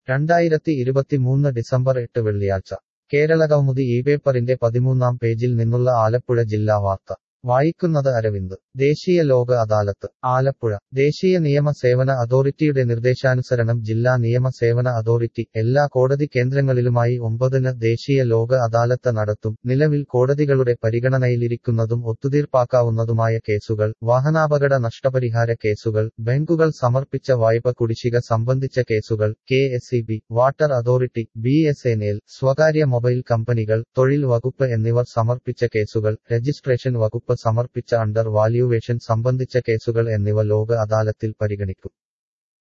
രണ്ടായിരത്തി ഇരുപത്തിമൂന്ന് ഡിസംബർ എട്ട് വെള്ളിയാഴ്ച കേരളകൗമുദി ഈ പേപ്പറിന്റെ പതിമൂന്നാം പേജിൽ നിന്നുള്ള ആലപ്പുഴ ജില്ലാ വാർത്ത വായിക്കുന്നത് അരവിന്ദ് ദേശീയ ലോക അദാലത്ത് ആലപ്പുഴ ദേശീയ നിയമ സേവന അതോറിറ്റിയുടെ നിർദ്ദേശാനുസരണം ജില്ലാ നിയമ സേവന അതോറിറ്റി എല്ലാ കോടതി കേന്ദ്രങ്ങളിലുമായി ഒമ്പതിന് ദേശീയ ലോക അദാലത്ത് നടത്തും നിലവിൽ കോടതികളുടെ പരിഗണനയിലിരിക്കുന്നതും ഒത്തുതീർപ്പാക്കാവുന്നതുമായ കേസുകൾ വാഹനാപകട നഷ്ടപരിഹാര കേസുകൾ ബാങ്കുകൾ സമർപ്പിച്ച വായ്പ കുടിശ്ശിക സംബന്ധിച്ച കേസുകൾ K S E B water authority B S N L സ്വകാര്യ മൊബൈൽ കമ്പനികൾ തൊഴിൽ വകുപ്പ് എന്നിവർ സമർപ്പിച്ച കേസുകൾ രജിസ്ട്രേഷൻ വകുപ്പ് സമർപ്പിച്ച അണ്ടർ വാല്യൂവേഷൻ സംബന്ധിച്ച കേസുകൾ എന്നിവ ലോക അദാലത്തിൽ പരിഗണിക്കും